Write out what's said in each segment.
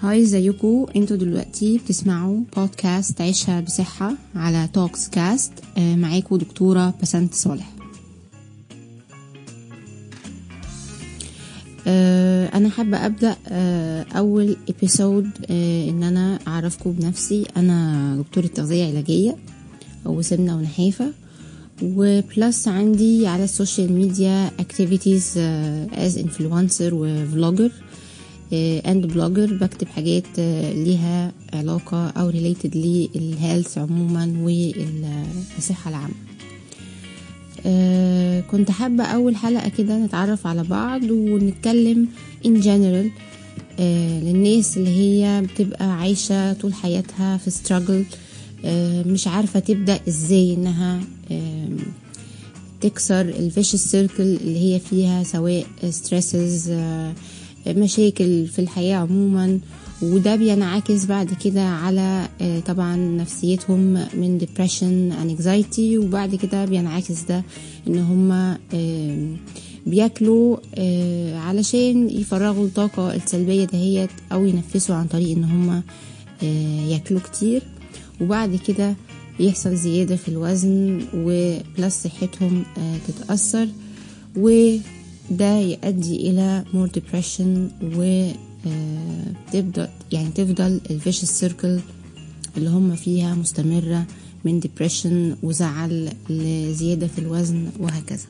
هاي ازيكم انتوا دلوقتي بتسمعوا بودكاست عيشها بصحة على توكس كاست آه، معاكم دكتورة بسنت صالح آه، انا حابة ابدأ آه، اول ابيسود ان انا اعرفكم بنفسي انا دكتورة تغذية علاجية وسمنة ونحافة وبلس عندي على السوشيال ميديا activities از انفلونسر وفلوجر اند بلوجر بكتب حاجات آه، ليها علاقة او ريليتد للهيلث عموما والصحة العامة آه، كنت حابة أول حلقة كده نتعرف على بعض ونتكلم in general آه، للناس اللي هي بتبقى عايشة طول حياتها في struggle مش عارفة تبدأ ازاي انها تكسر الفيش سيركل اللي هي فيها سواء stresses مشاكل في الحياة عموما وده بينعكس بعد كده على طبعا نفسيتهم من depression and anxiety وبعد كده بينعكس ده ان هم بياكلوا علشان يفرغوا الطاقة السلبية دهيت او ينفسوا عن طريق ان هم ياكلوا كتير وبعد كده يحصل زيادة في الوزن وبلس صحتهم تتأثر وده يؤدي إلى more depression و تبدأ يعني تفضل الفيش سيركل اللي هم فيها مستمرة من depression وزعل لزيادة في الوزن وهكذا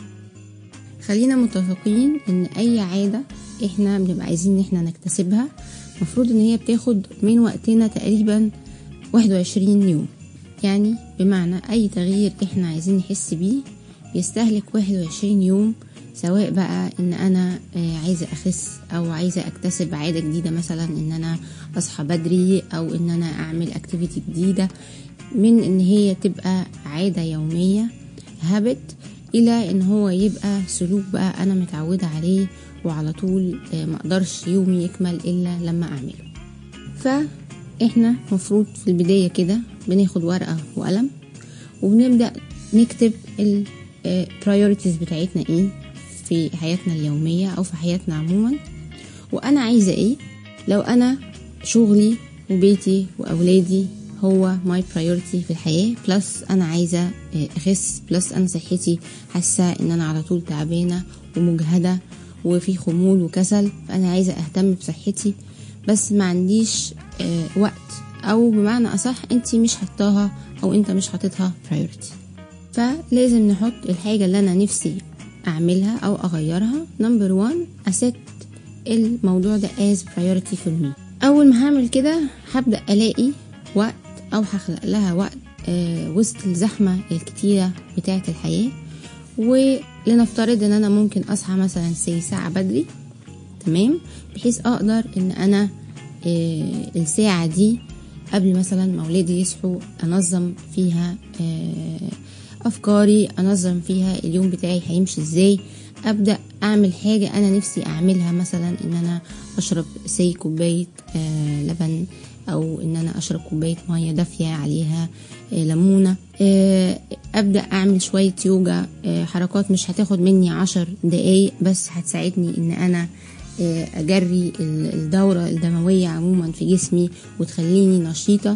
خلينا متفقين ان اي عادة احنا بنبقى عايزين ان احنا نكتسبها مفروض ان هي بتاخد من وقتنا تقريبا 21 يوم يعني بمعنى أي تغيير إحنا عايزين نحس بيه يستهلك 21 يوم سواء بقى إن أنا عايزة أخس أو عايزة أكتسب عادة جديدة مثلا إن أنا أصحى بدري أو إن أنا أعمل أكتيفيتي جديدة من إن هي تبقى عادة يومية هابت إلى إن هو يبقى سلوك بقى أنا متعودة عليه وعلى طول مقدرش يومي يكمل إلا لما أعمله ف احنا مفروض في البداية كده بناخد ورقة وقلم وبنبدأ نكتب ال priorities بتاعتنا ايه في حياتنا اليومية او في حياتنا عموما وانا عايزة ايه لو انا شغلي وبيتي واولادي هو ماي priority في الحياة بلس انا عايزة اخس بلس انا صحتي حاسة ان انا على طول تعبانة ومجهدة وفي خمول وكسل فانا عايزة اهتم بصحتي بس ما عنديش آه وقت او بمعنى اصح انت مش حطاها او انت مش حاططها priority فلازم نحط الحاجة اللي انا نفسي اعملها او اغيرها نمبر وان اسيت الموضوع ده as priority for me اول ما هعمل كده هبدأ الاقي وقت او هخلق لها وقت آه وسط الزحمة الكتيرة بتاعة الحياة ولنفترض ان انا ممكن اصحى مثلا سي ساعة بدري تمام بحيث اقدر ان انا إيه الساعة دي قبل مثلا ما ولادي يصحوا انظم فيها إيه افكاري انظم فيها اليوم بتاعي هيمشي ازاي ابدا اعمل حاجة انا نفسي اعملها مثلا ان انا اشرب سي كوباية آه لبن او ان انا اشرب كوباية مية دافية عليها آه ليمونة آه ابدا اعمل شوية يوجا حركات مش هتاخد مني عشر دقايق بس هتساعدني ان انا اجري الدورة الدموية عموما في جسمي وتخليني نشيطة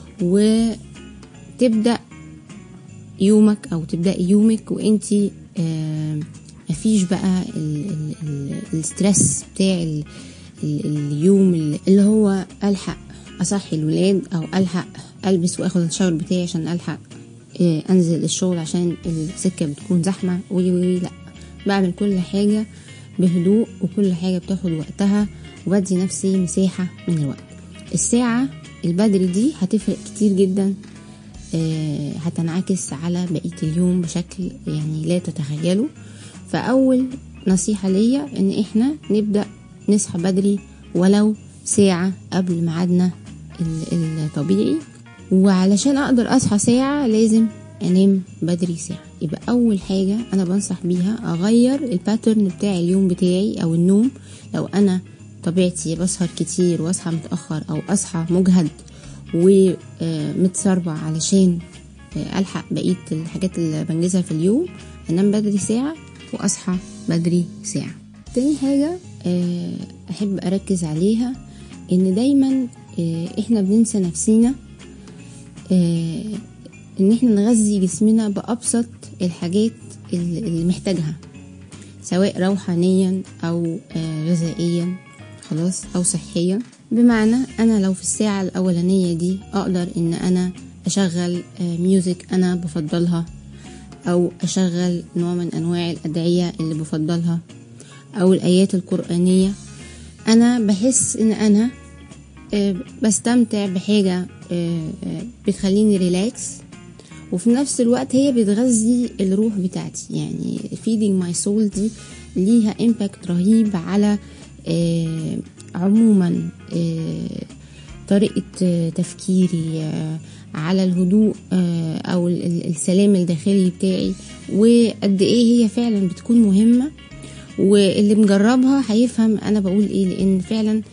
وتبدأ يومك او تبدأ يومك وانتي مفيش بقى الستريس بتاع ال اليوم اللي هو الحق اصحي الولاد او الحق البس واخد الشاور بتاعي عشان الحق انزل الشغل عشان السكة بتكون زحمة وي وي لا بعمل كل حاجة بهدوء وكل حاجة بتاخد وقتها وبدي نفسي مساحة من الوقت الساعة البدري دي هتفرق كتير جدا آه هتنعكس على بقية اليوم بشكل يعني لا تتخيله فأول نصيحة ليا ان احنا نبدأ نصحى بدري ولو ساعة قبل ميعادنا الطبيعي وعلشان اقدر اصحى ساعة لازم انام بدري ساعة يبقى اول حاجة انا بنصح بيها اغير الباترن بتاع اليوم بتاعي او النوم لو انا طبيعتي بسهر كتير واصحى متأخر او اصحى مجهد ومتسربع علشان الحق بقية الحاجات اللي بنجزها في اليوم انام بدري ساعة واصحى بدري ساعة تاني حاجة احب اركز عليها ان دايما آه، احنا بننسى نفسينا آه، ان احنا نغذي جسمنا بابسط الحاجات اللي محتاجها سواء روحانيا او آه، غذائيا خلاص او صحيا بمعنى انا لو في الساعة الاولانية دي اقدر ان انا اشغل ميوزك انا بفضلها او اشغل نوع من انواع الادعية اللي بفضلها او الايات القرآنية انا بحس ان انا بستمتع بحاجة بتخليني ريلاكس وفي نفس الوقت هي بتغذي الروح بتاعتي يعني feeding my soul دي ليها impact رهيب على عموما طريقة تفكيري على الهدوء او السلام الداخلي بتاعي وقد ايه هي فعلا بتكون مهمة واللي مجربها هيفهم انا بقول ايه لان فعلا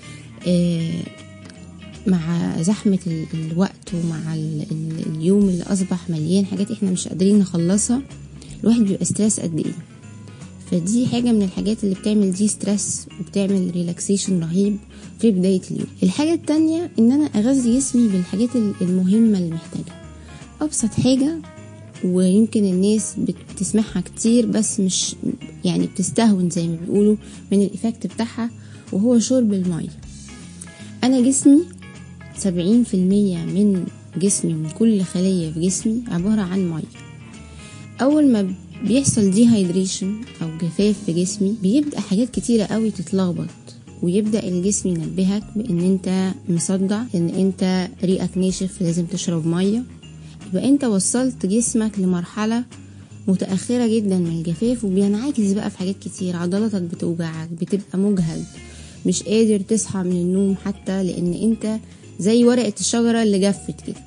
مع زحمة الوقت ومع اليوم اللي أصبح مليان حاجات إحنا مش قادرين نخلصها الواحد بيبقى ستريس قد إيه فدي حاجة من الحاجات اللي بتعمل دي ستريس وبتعمل ريلاكسيشن رهيب في بداية اليوم الحاجة التانية إن أنا أغذي جسمي بالحاجات المهمة اللي محتاجها أبسط حاجة ويمكن الناس بتسمعها كتير بس مش يعني بتستهون زي ما بيقولوا من الإفكت بتاعها وهو شرب المية أنا جسمي سبعين في المية من جسمي من كل خلية في جسمي عبارة عن مية أول ما بيحصل ديهايدريشن أو جفاف في جسمي بيبدأ حاجات كتيرة قوي تتلخبط ويبدأ الجسم ينبهك بإن أنت مصدع إن أنت ريقك ناشف لازم تشرب مية يبقى أنت وصلت جسمك لمرحلة متأخرة جدا من الجفاف وبينعكس بقى في حاجات كتير عضلاتك بتوجعك بتبقى مجهد مش قادر تصحى من النوم حتى لأن أنت زي ورقة الشجرة اللي جفت كده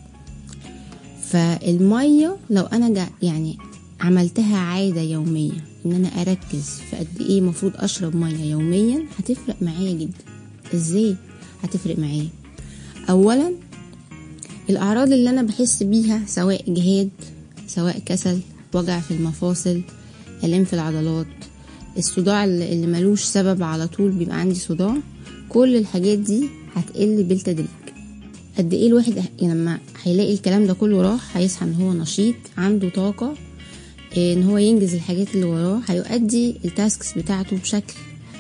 فالمية لو أنا جا يعني عملتها عادة يومية إن أنا أركز في قد إيه مفروض أشرب مية يوميا هتفرق معايا جدا إزاي هتفرق معايا أولا الأعراض اللي أنا بحس بيها سواء إجهاد سواء كسل وجع في المفاصل ألام في العضلات الصداع اللي ملوش سبب على طول بيبقى عندي صداع كل الحاجات دي هتقل بالتدريج قد ايه الواحد لما هيلاقي الكلام ده كله راح هيصحى ان هو نشيط عنده طاقة ان هو ينجز الحاجات اللي وراه هيؤدي التاسكس بتاعته بشكل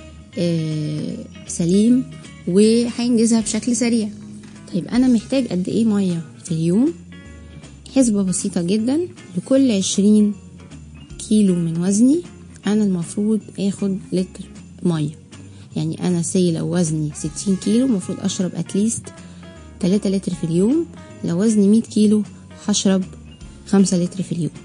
سليم وهينجزها بشكل سريع طيب انا محتاج قد ايه مية في اليوم حسبة بسيطة جدا لكل عشرين كيلو من وزني انا المفروض اخد لتر مية يعني انا سي لو وزني ستين كيلو المفروض اشرب اتليست تلاتة لتر في اليوم لو وزني مية كيلو هشرب خمسة لتر في اليوم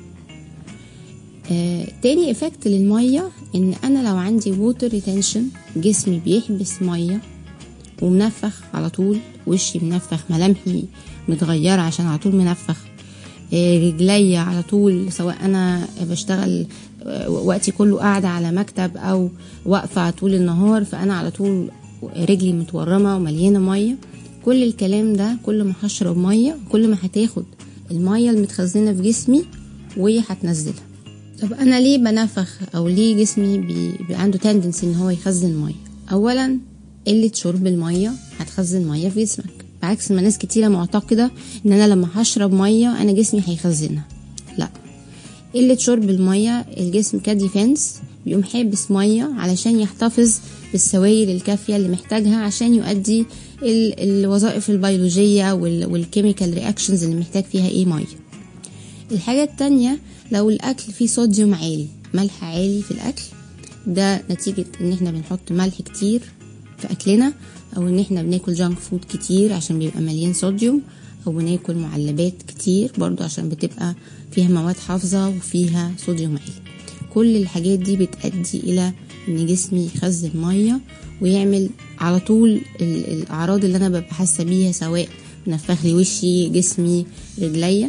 آه تاني افكت للمية ان انا لو عندي ووتر ريتنشن جسمي بيحبس مية ومنفخ على طول وشي منفخ ملامحي متغيرة عشان على طول منفخ آه رجلي على طول سواء انا بشتغل آه وقتي كله قاعدة على مكتب او واقفة طول النهار فانا على طول رجلي متورمة ومليانة مية كل الكلام ده كل ما هشرب ميه كل ما هتاخد الميه المتخزنه في جسمي وهي هتنزلها طب انا ليه بنفخ او ليه جسمي بي عنده تندنسي ان هو يخزن ميه اولا قله شرب الميه هتخزن ميه في جسمك بعكس ما ناس كتيره معتقده ان انا لما هشرب ميه انا جسمي هيخزنها لا قله شرب الميه الجسم كديفنس بيقوم حابس ميه علشان يحتفظ بالسوائل الكافيه اللي محتاجها عشان يؤدي الوظائف البيولوجية والكيميكال رياكشنز اللي محتاج فيها ايه مية الحاجة التانية لو الأكل فيه صوديوم عالي ملح عالي في الأكل ده نتيجة ان احنا بنحط ملح كتير في أكلنا أو ان احنا بناكل جانك فود كتير عشان بيبقى مليان صوديوم أو بناكل معلبات كتير برضو عشان بتبقى فيها مواد حافظة وفيها صوديوم عالي كل الحاجات دي بتأدي إلى ان جسمي يخزن ميه ويعمل على طول الاعراض اللي انا ببقى حاسه بيها سواء منفخ لي وشي جسمي رجليا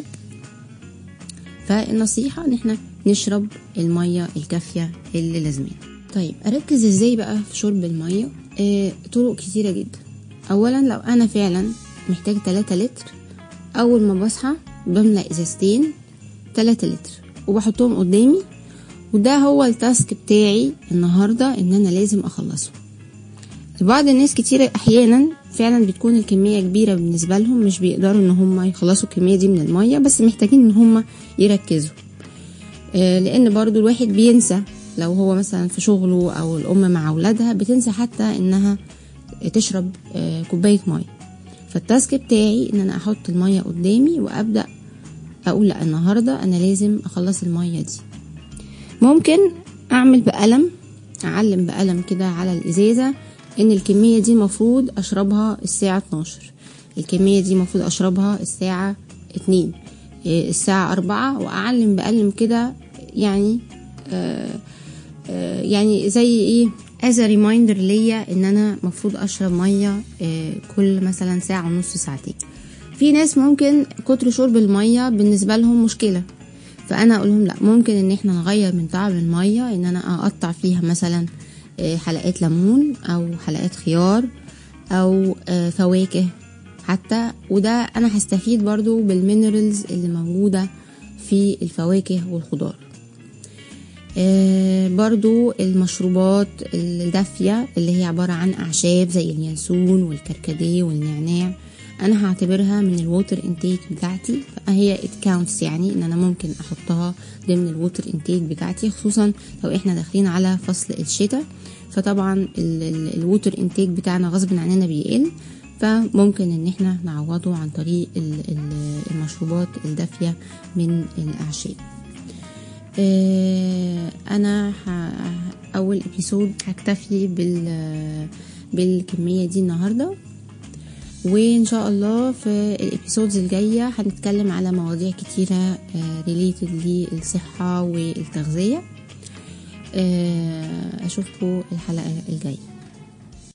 فالنصيحه ان احنا نشرب الميه الكافيه اللي لازمين طيب اركز ازاي بقى في شرب الميه آه طرق كتيره جدا اولا لو انا فعلا محتاج 3 لتر اول ما بصحى بملى ازازتين 3 لتر وبحطهم قدامي وده هو التاسك بتاعي النهاردة ان انا لازم اخلصه بعض الناس كتير احيانا فعلا بتكون الكمية كبيرة بالنسبة لهم مش بيقدروا ان هم يخلصوا الكمية دي من المية بس محتاجين ان هم يركزوا آه، لان برضو الواحد بينسى لو هو مثلا في شغله او الام مع اولادها بتنسى حتى انها تشرب آه، كوباية مية فالتاسك بتاعي ان انا احط المية قدامي وابدأ اقول لا النهاردة انا لازم اخلص المية دي ممكن اعمل بقلم اعلم بقلم كده على الازازة ان الكمية دي مفروض اشربها الساعة 12 الكمية دي مفروض اشربها الساعة 2 إيه، الساعة أربعة وأعلم بقلم كده يعني آه آه يعني زي ايه از ريمايندر ليا ان انا مفروض اشرب ميه آه كل مثلا ساعه ونص ساعتين في ناس ممكن كتر شرب الميه بالنسبه لهم مشكله فانا اقول لهم لا ممكن ان احنا نغير من طعم الميه ان انا اقطع فيها مثلا حلقات ليمون او حلقات خيار او فواكه حتى وده انا هستفيد برضو بالمينرالز اللي موجودة في الفواكه والخضار برضو المشروبات الدافية اللي هي عبارة عن أعشاب زي اليانسون والكركديه والنعناع انا هعتبرها من الووتر انتيك بتاعتي فهي ات كاونتس يعني ان انا ممكن احطها ضمن الووتر انتيك بتاعتي خصوصا لو احنا داخلين على فصل الشتاء فطبعا الووتر انتيك بتاعنا غصب عننا بيقل فممكن ان احنا نعوضه عن طريق المشروبات الدافية من الاعشاب انا اول ابيسود هكتفي بال بالكمية دي النهارده وان شاء الله في الابيسودز الجايه هنتكلم على مواضيع كتيره ريليتد للصحه والتغذيه اشوفكم الحلقه الجايه